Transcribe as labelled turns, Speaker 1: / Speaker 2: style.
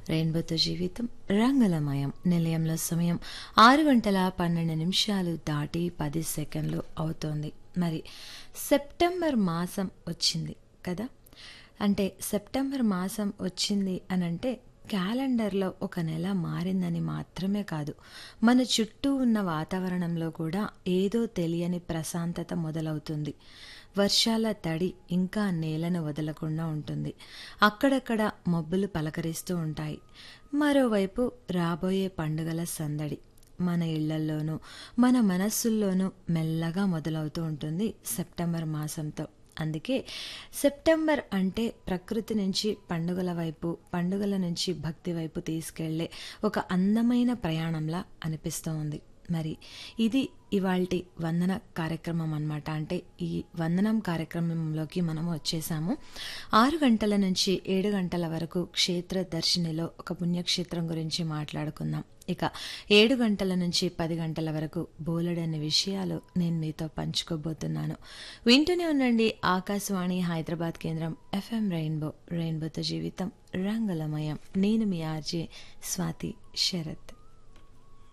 Speaker 1: రెయిన్బోతో జీవితం రంగులమయం నిలయంలో సమయం ఆరు గంటల పన్నెండు నిమిషాలు దాటి పది సెకండ్లు అవుతోంది మరి సెప్టెంబర్ మాసం వచ్చింది కదా అంటే సెప్టెంబర్ మాసం వచ్చింది అని అంటే క్యాలెండర్లో ఒక నెల మారిందని మాత్రమే కాదు మన చుట్టూ ఉన్న వాతావరణంలో కూడా ఏదో తెలియని ప్రశాంతత మొదలవుతుంది వర్షాల తడి ఇంకా నేలను వదలకుండా ఉంటుంది అక్కడక్కడ మబ్బులు పలకరిస్తూ ఉంటాయి మరోవైపు రాబోయే పండుగల సందడి మన ఇళ్లల్లోనూ మన మనస్సుల్లోనూ మెల్లగా మొదలవుతూ ఉంటుంది సెప్టెంబర్ మాసంతో అందుకే సెప్టెంబర్ అంటే ప్రకృతి నుంచి పండుగల వైపు పండుగల నుంచి భక్తి వైపు తీసుకెళ్లే ఒక అందమైన ప్రయాణంలా అనిపిస్తూ ఉంది మరి ఇది ఇవాల్టి వందన కార్యక్రమం అన్నమాట అంటే ఈ వందనం కార్యక్రమంలోకి మనం వచ్చేసాము ఆరు గంటల నుంచి ఏడు గంటల వరకు క్షేత్ర దర్శినిలో ఒక పుణ్యక్షేత్రం గురించి మాట్లాడుకుందాం ఇక ఏడు గంటల నుంచి పది గంటల వరకు బోలెడన్ని విషయాలు నేను మీతో పంచుకోబోతున్నాను వింటూనే ఉండండి ఆకాశవాణి హైదరాబాద్ కేంద్రం ఎఫ్ఎం రెయిన్బో రెయిన్బోతో జీవితం రంగులమయం నేను మీ ఆర్జే స్వాతి శరత్